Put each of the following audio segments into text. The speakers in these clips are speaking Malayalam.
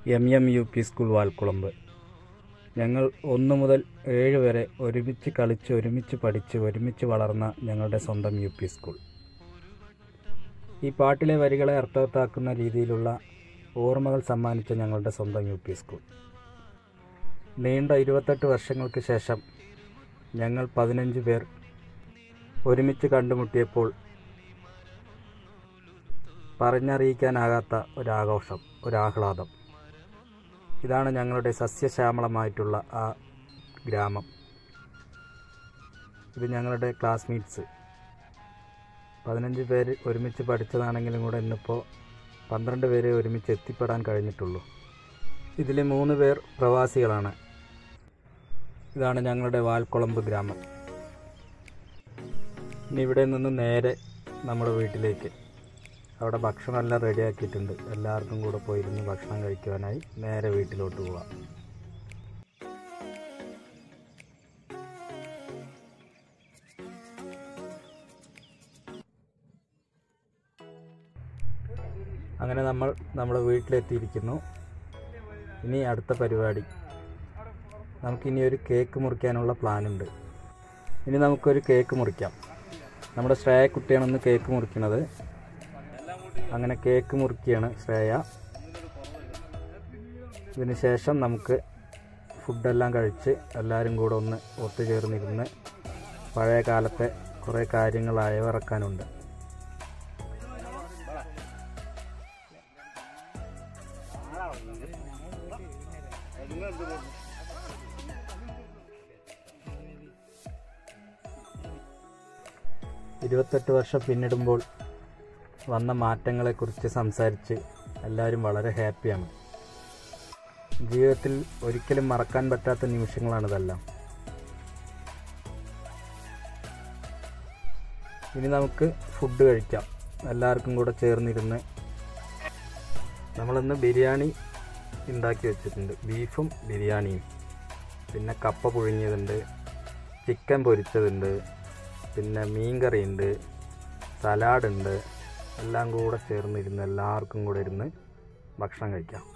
M M U P school Valkulambu ഞങ്ങൾ ഒന്ന് മുതൽ ഏഴ് വരെ ഒരുമിച്ച് കളിച്ച് ഒരുമിച്ച് പഠിച്ച് ഒരുമിച്ച് വളർന്ന ഞങ്ങളുടെ സ്വന്തം യു പി സ്കൂൾ ഈ പാട്ടിലെ വരികളെ അർത്ഥവത്താക്കുന്ന രീതിയിലുള്ള ഓർമ്മകൾ സമ്മാനിച്ച ഞങ്ങളുടെ സ്വന്തം യു പി സ്കൂൾ നീണ്ട ഇരുപത്തെട്ട് വർഷങ്ങൾക്ക് ശേഷം ഞങ്ങൾ പതിനഞ്ച് പേർ ഒരുമിച്ച് കണ്ടുമുട്ടിയപ്പോൾ പറഞ്ഞറിയിക്കാനാകാത്ത ഒരാഘോഷം ഒരാഹ്ലാദം ഇതാണ് ഞങ്ങളുടെ സസ്യശ്യാമളമായിട്ടുള്ള ആ ഗ്രാമം ഇത് ഞങ്ങളുടെ ക്ലാസ്മേറ്റ്സ് പതിനഞ്ച് പേര് ഒരുമിച്ച് പഠിച്ചതാണെങ്കിലും കൂടെ ഇന്നിപ്പോൾ പന്ത്രണ്ട് പേരെ ഒരുമിച്ച് എത്തിപ്പെടാൻ കഴിഞ്ഞിട്ടുള്ളൂ ഇതിൽ മൂന്ന് പേർ പ്രവാസികളാണ് ഇതാണ് ഞങ്ങളുടെ വാൽക്കുളമ്പ് ഗ്രാമം ഇനി ഇവിടെ നിന്ന് നേരെ നമ്മുടെ വീട്ടിലേക്ക് അവിടെ ഭക്ഷണം എല്ലാം റെഡിയാക്കിയിട്ടുണ്ട് എല്ലാവർക്കും കൂടെ പോയിരുന്ന് ഭക്ഷണം കഴിക്കുവാനായി നേരെ വീട്ടിലോട്ട് പോവാം അങ്ങനെ നമ്മൾ നമ്മുടെ വീട്ടിലെത്തിയിരിക്കുന്നു ഇനി അടുത്ത പരിപാടി നമുക്കിനി ഒരു കേക്ക് മുറിക്കാനുള്ള പ്ലാനുണ്ട് ഇനി നമുക്കൊരു കേക്ക് മുറിക്കാം നമ്മുടെ ശ്രേയ കുട്ടിയാണ് ഇന്ന് കേക്ക് മുറിക്കുന്നത് അങ്ങനെ കേക്ക് മുറിക്കുകയാണ് ശ്രേയ ഇതിന് ശേഷം നമുക്ക് ഫുഡെല്ലാം കഴിച്ച് എല്ലാവരും കൂടെ ഒന്ന് ഒത്തുചേർന്നിരുന്ന് പഴയ കാലത്തെ കുറേ കാര്യങ്ങൾ അയവിറക്കാനുണ്ട് ഇരുപത്തെട്ട് വർഷം പിന്നിടുമ്പോൾ വന്ന മാറ്റങ്ങളെക്കുറിച്ച് സംസാരിച്ച് എല്ലാവരും വളരെ ഹാപ്പിയാണ് ജീവിതത്തിൽ ഒരിക്കലും മറക്കാൻ പറ്റാത്ത നിമിഷങ്ങളാണിതെല്ലാം ഇനി നമുക്ക് ഫുഡ് കഴിക്കാം എല്ലാവർക്കും കൂടെ ചേർന്നിരുന്ന് നമ്മളിന്ന് ബിരിയാണി ഉണ്ടാക്കി വെച്ചിട്ടുണ്ട് ബീഫും ബിരിയാണിയും പിന്നെ കപ്പ പുഴുങ്ങിയതുണ്ട് ചിക്കൻ പൊരിച്ചതുണ്ട് പിന്നെ മീൻകറി ഉണ്ട് സലാഡുണ്ട് എല്ലാം കൂടെ ചേർന്നിരുന്ന് എല്ലാവർക്കും കൂടെ ഇരുന്ന് ഭക്ഷണം കഴിക്കാം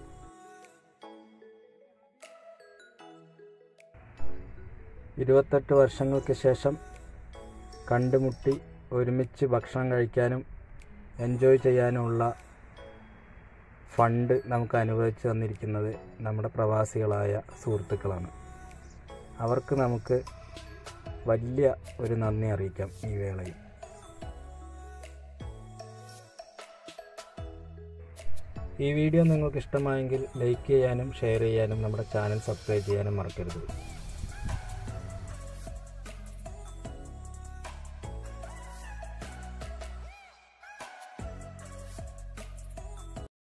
ഇരുപത്തെട്ട് വർഷങ്ങൾക്ക് ശേഷം കണ്ടുമുട്ടി ഒരുമിച്ച് ഭക്ഷണം കഴിക്കാനും എൻജോയ് ചെയ്യാനുമുള്ള ഫണ്ട് നമുക്ക് അനുവദിച്ചു തന്നിരിക്കുന്നത് നമ്മുടെ പ്രവാസികളായ സുഹൃത്തുക്കളാണ് അവർക്ക് നമുക്ക് വലിയ ഒരു നന്ദി അറിയിക്കാം ഈ വേളയിൽ ഈ വീഡിയോ നിങ്ങൾക്ക് ഇഷ്ടമായെങ്കിൽ ലൈക്ക് ചെയ്യാനും ഷെയർ ചെയ്യാനും നമ്മുടെ ചാനൽ സബ്സ്ക്രൈബ് ചെയ്യാനും മറക്കരുത്